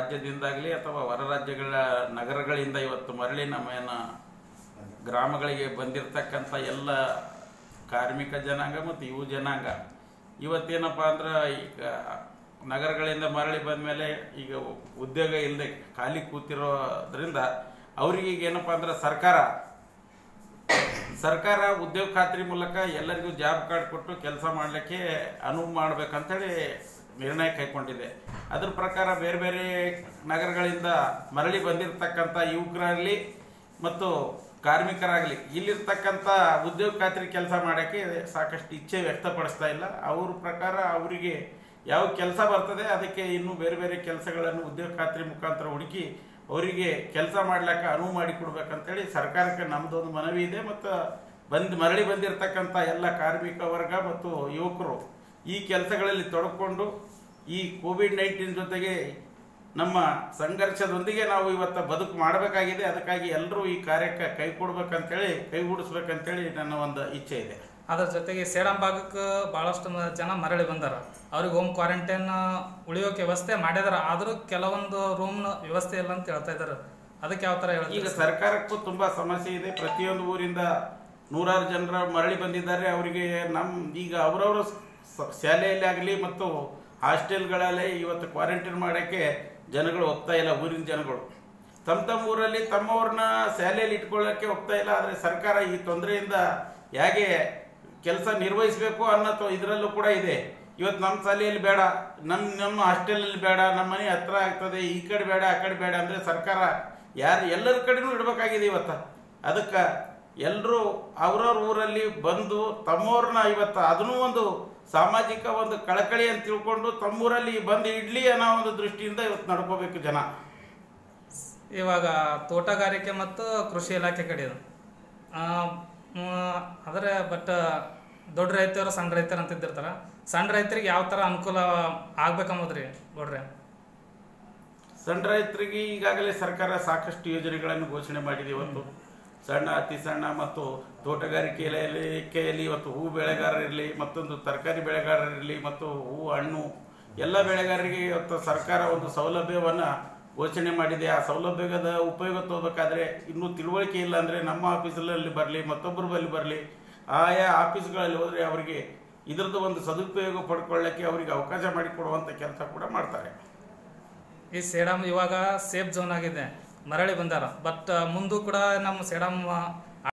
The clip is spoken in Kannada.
ರಾಜ್ಯದಿಂದಾಗಲಿ ಅಥವಾ ಹೊರ ರಾಜ್ಯಗಳ ನಗರಗಳಿಂದ ಇವತ್ತು ಮರಳಿ ನಮ್ಮನ್ನ ಗ್ರಾಮಗಳಿಗೆ ಬಂದಿರತಕ್ಕಂಥ ಎಲ್ಲ ಕಾರ್ಮಿಕ ಜನಾಂಗ ಮತ್ತು ಯುವ ಜನಾಂಗ ಇವತ್ತೇನಪ್ಪ ಅಂದ್ರೆ ಈಗ ನಗರಗಳಿಂದ ಮರಳಿ ಬಂದಮೇಲೆ ಈಗ ಉದ್ಯೋಗ ಇಲ್ಲದೆ ಖಾಲಿ ಕೂತಿರೋದ್ರಿಂದ ಅವ್ರಿಗೆ ಈಗ ಏನಪ್ಪ ಅಂದ್ರೆ ಸರ್ಕಾರ ಸರ್ಕಾರ ಉದ್ಯೋಗ ಖಾತ್ರಿ ಮೂಲಕ ಎಲ್ಲರಿಗೂ ಜಾಬ್ ಕಾರ್ಡ್ ಕೊಟ್ಟು ಕೆಲಸ ಮಾಡಲಿಕ್ಕೆ ಅನುವು ಮಾಡ್ಬೇಕಂತೇಳಿ ನಿರ್ಣಯ ಕೈಗೊಂಡಿದೆ ಅದ್ರ ಪ್ರಕಾರ ಬೇರೆ ಬೇರೆ ನಗರಗಳಿಂದ ಮರಳಿ ಬಂದಿರತಕ್ಕಂಥ ಯುವಕರಾಗಲಿ ಮತ್ತು ಕಾರ್ಮಿಕರಾಗಲಿ ಇಲ್ಲಿರ್ತಕ್ಕಂಥ ಉದ್ಯೋಗ ಖಾತ್ರಿ ಕೆಲಸ ಮಾಡೋಕ್ಕೆ ಸಾಕಷ್ಟು ಇಚ್ಛೆ ವ್ಯಕ್ತಪಡಿಸ್ತಾ ಇಲ್ಲ ಅವ್ರ ಪ್ರಕಾರ ಅವರಿಗೆ ಯಾವ ಕೆಲಸ ಬರ್ತದೆ ಅದಕ್ಕೆ ಇನ್ನೂ ಬೇರೆ ಬೇರೆ ಕೆಲಸಗಳನ್ನು ಉದ್ಯೋಗ ಖಾತ್ರಿ ಮುಖಾಂತರ ಹುಡುಕಿ ಅವರಿಗೆ ಕೆಲಸ ಮಾಡ್ಲಿಕ್ಕೆ ಅನುವು ಮಾಡಿ ಕೊಡ್ಬೇಕಂತೇಳಿ ಸರ್ಕಾರಕ್ಕೆ ನಮ್ದೊಂದು ಮನವಿ ಇದೆ ಮತ್ತು ಬಂದು ಮರಳಿ ಬಂದಿರತಕ್ಕಂಥ ಎಲ್ಲ ಕಾರ್ಮಿಕ ವರ್ಗ ಮತ್ತು ಯುವಕರು ಈ ಕೆಲಸಗಳಲ್ಲಿ ತೊಡಕೊಂಡು ಈ ಕೋವಿಡ್ ನೈನ್ಟೀನ್ ಜೊತೆಗೆ ನಮ್ಮ ಸಂಘರ್ಷದೊಂದಿಗೆ ನಾವು ಇವತ್ತು ಬದುಕು ಮಾಡಬೇಕಾಗಿದೆ ಅದಕ್ಕಾಗಿ ಎಲ್ಲರೂ ಈ ಕಾರ್ಯಕ್ಕೆ ಕೈ ಕೊಡ್ಬೇಕಂತೇಳಿ ಕೈಗೂಡಿಸ್ಬೇಕಂತೇಳಿ ನನ್ನ ಒಂದು ಇಚ್ಛೆ ಇದೆ ಅದ್ರ ಜೊತೆಗೆ ಸೇಡಂ ಭಾಗಕ್ಕೆ ಭಾಳಷ್ಟು ಮ- ಜನ ಮರಳಿ ಬಂದಾರ ಅವ್ರಿಗೆ ಹೋಮ್ ಕ್ವಾರಂಟೈನ್ ಉಳಿಯೋಕೆ ವ್ಯವಸ್ಥೆ ಮಾಡಿದಾರ ಆದರೂ ಕೆಲವೊಂದು ರೂಮ್ ವ್ಯವಸ್ಥೆ ಇಲ್ಲ ಅಂತ ಹೇಳ್ತಾ ಇದಾರೆ ಅದಕ್ಕೆ ಯಾವ ಥರ ಈಗ ಹೇಳ್ತೀವಿ ಸರ್ಕಾರಕ್ಕೂ ತುಂಬಾ ಸಮಸ್ಯೆ ಇದೆ ಪ್ರತಿಯೊಂದು ಊರಿಂದ ನೂರಾರು ಜನರ ಮರಳಿ ಬಂದಿದ್ದಾರೆ ಅವರಿಗೆ ನಮ್ ಈಗ ಅವರವರು ಶಾಲೆಯಲ್ಲಿ ಆಗಲಿ ಮತ್ತು ಹಾಸ್ಟೆಲ್ಗಳಲ್ಲಿ ಇವತ್ತು ಕ್ವಾರಂಟೈನ್ ಮಾಡೋಕ್ಕೆ ಜನಗಳು ಹೋಗ್ತಾ ಇಲ್ಲ ಊರಿನ ಜನಗಳು ತಮ್ಮ ತಮ್ಮ ಊರಲ್ಲಿ ತಮ್ಮವ್ರನ್ನ ಶಾಲೆಯಲ್ಲಿ ಇಟ್ಕೊಳ್ಳೋಕ್ಕೆ ಹೋಗ್ತಾ ಇಲ್ಲ ಆದರೆ ಸರ್ಕಾರ ಈ ತೊಂದರೆಯಿಂದ ಹೇಗೆ ಕೆಲಸ ನಿರ್ವಹಿಸಬೇಕು ಅನ್ನೋ ತೊ- ಇದರಲ್ಲೂ ಕೂಡ ಇದೆ ಇವತ್ತು ನಮ್ಮ ಶಾಲೆಯಲ್ಲಿ ಬೇಡ ನಮ್ಮ ನಮ್ಮ ಹಾಸ್ಟೆಲಲ್ಲಿ ಬೇಡ ನಮ್ಮ ಮನೆ ಹತ್ರ ಆಗ್ತದೆ ಈ ಕಡೆ ಬೇಡ ಆ ಕಡೆ ಬೇಡ ಅಂದರೆ ಸರ್ಕಾರ ಯಾರು ಎಲ್ಲರ ಕಡೆನೂ ಇಡಬೇಕಾಗಿದೆ ಇವತ್ತು ಅದಕ್ಕೆ ಎಲ್ಲರೂ ಅವ್ರವ್ರ ಊರಲ್ಲಿ ಬಂದು ತಮ್ಮವ್ರನ್ನ ಇವತ್ತು ಅದನ್ನೂ ಒಂದು ಸಾಮಾಜಿಕ ಒಂದು ಕಳಕಳಿ ಅಂತ ತಿಳ್ಕೊಂಡು ತಮ್ಮೂರಲ್ಲಿ ಬಂದು ಇಡ್ಲಿ ಅನ್ನೋ ಒಂದು ದೃಷ್ಟಿಯಿಂದ ಇವತ್ತು ನಡ್ಕೋಬೇಕು ಜನ ಇವಾಗ ತೋಟಗಾರಿಕೆ ಮತ್ತು ಕೃಷಿ ಇಲಾಖೆ ಕಡೆ ಇದು. ಆ, ಮ್, ಆದರೆ ಬಟ್ ದೊಡ್ಡ ರೈತರು ಸಣ್ಣ ರೈತರು ಅಂತ ಇದ್ದಿರ್ತಾರ ಸಣ್ಣ ರೈತರಿಗೆ ಯಾವ ಥರ ಅನುಕೂಲ ಆಗ್ಬೇಕಂಬುದ್ರಿ ನೋಡ್ರಿ ಸಣ್ಣ ರೈತರಿಗೆ ಈಗಾಗಲೇ ಸರ್ಕಾರ ಸಾಕಷ್ಟು ಯೋಜನೆಗಳನ್ನು ಘೋಷಣೆ ಮಾಡಿದೆ ಇವತ್ತು ಸಣ್ಣ ಅತಿ ಸಣ್ಣ ಮತ್ತು ತೋಟಗಾರಿಕೆ ಇಲಾಖೆಯಲ್ಲಿ ಇವತ್ತು ಹೂ ಬೆಳೆಗಾರರಿರಲಿ ಮತ್ತೊಂದು ತರಕಾರಿ ಬೆಳೆಗಾರರಿರಲಿ ಮತ್ತು ಹೂ ಹಣ್ಣು ಎಲ್ಲ ಬೆಳೆಗಾರರಿಗೆ ಇವತ್ತು ಸರ್ಕಾರ ಒಂದು ಸೌಲಭ್ಯವನ್ನು ಘೋಷಣೆ ಮಾಡಿದೆ ಆ ಸೌಲಭ್ಯದ ಉಪಯೋಗ ತಗೋಬೇಕಾದ್ರೆ ಇನ್ನೂ ತಿಳುವಳಿಕೆ ಇಲ್ಲ ಅಂದರೆ ನಮ್ಮ ಆಫೀಸಲ್ಲಿ ಬರಲಿ ಮತ್ತೊಬ್ಬರ ಬಳಿ ಬರಲಿ ಆಯಾ ಆಫೀಸ್ಗಳಲ್ಲಿ ಹೋದರೆ ಅವರಿಗೆ ಇದರದ್ದು ಒಂದು ಸದುಪಯೋಗ ಪಡ್ಕೊಳ್ಳೋಕ್ಕೆ ಅವರಿಗೆ ಅವಕಾಶ ಮಾಡಿಕೊಡುವಂಥ ಕೆಲಸ ಕೂಡ ಮಾಡ್ತಾರೆ ಈ ಸೇಡಂ ಇವಾಗ ಸೇಫ್ ಝೋನ್ ಆಗಿದೆ ಮರಳಿ ಬಂದಾರ ಬಟ್ ಮುಂದೂ ಕೂಡ ನಮ್ಮ ಸೇಡಂ